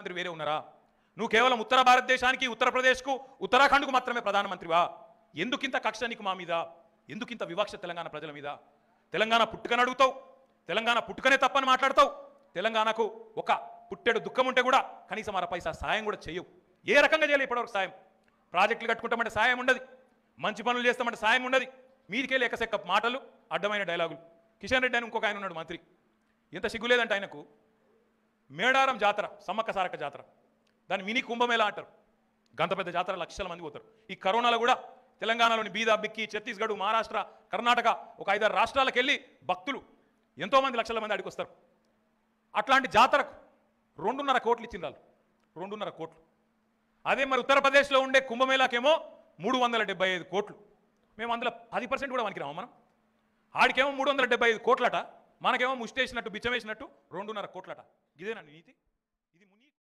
ప్రధానమంత్రి వేరే ఉన్నారా నువ్వు కేవలం ఉత్తర భారతదేశానికి ఉత్తరప్రదేశ్కు ఉత్తరాఖండ్కు మాత్రమే ప్రధానమంత్రివా ఎందుకింత కక్ష నీకు మా మీద ఎందుకింత వివక్ష తెలంగాణ ప్రజల మీద తెలంగాణ పుట్టుకని అడుగుతావు తెలంగాణ పుట్టుకనే తప్పని మాట్లాడతావు తెలంగాణకు ఒక పుట్టెడు దుఃఖం ఉంటే కూడా కనీసం అర పైసా సాయం కూడా చేయవు ఏ రకంగా చేయలేదు ఇప్పటివరకు సాయం ప్రాజెక్టులు కట్టుకుంటామంటే సాయం ఉండదు మంచి పనులు చేస్తామంటే సాయం ఉండదు మీదికే లేకసెక్క మాటలు అడ్డమైన డైలాగులు కిషన్ రెడ్డి అని ఇంకొక ఆయన ఉన్నాడు మంత్రి ఎంత సిగ్గులేదంటే ఆయనకు మేడారం జాతర సమ్మక్క సారక్క జాతర దాన్ని మినీ కుంభమేళా అంటారు గంత పెద్ద జాతర లక్షల మంది పోతారు ఈ కరోనాలో కూడా తెలంగాణలోని బీదా బిక్కి ఛత్తీస్గఢ్ మహారాష్ట్ర కర్ణాటక ఒక ఐదారు రాష్ట్రాలకు వెళ్ళి భక్తులు ఎంతోమంది లక్షల మంది అడిగి వస్తారు అట్లాంటి జాతరకు రెండున్నర కోట్లు ఇచ్చింది వాళ్ళు రెండున్నర కోట్లు అదే మరి ఉత్తరప్రదేశ్లో ఉండే కుంభమేళాకేమో మూడు వందల డెబ్బై ఐదు కోట్లు మేము అందులో పది పర్సెంట్ కూడా మనకి మనం ఆడికేమో మూడు వందల డెబ్బై ఐదు కోట్లట మనకేమో ముష్టేసినట్టు బిచ్చమేసినట్టు రెండున్నర కోట్లట ఇదేనండి నీతి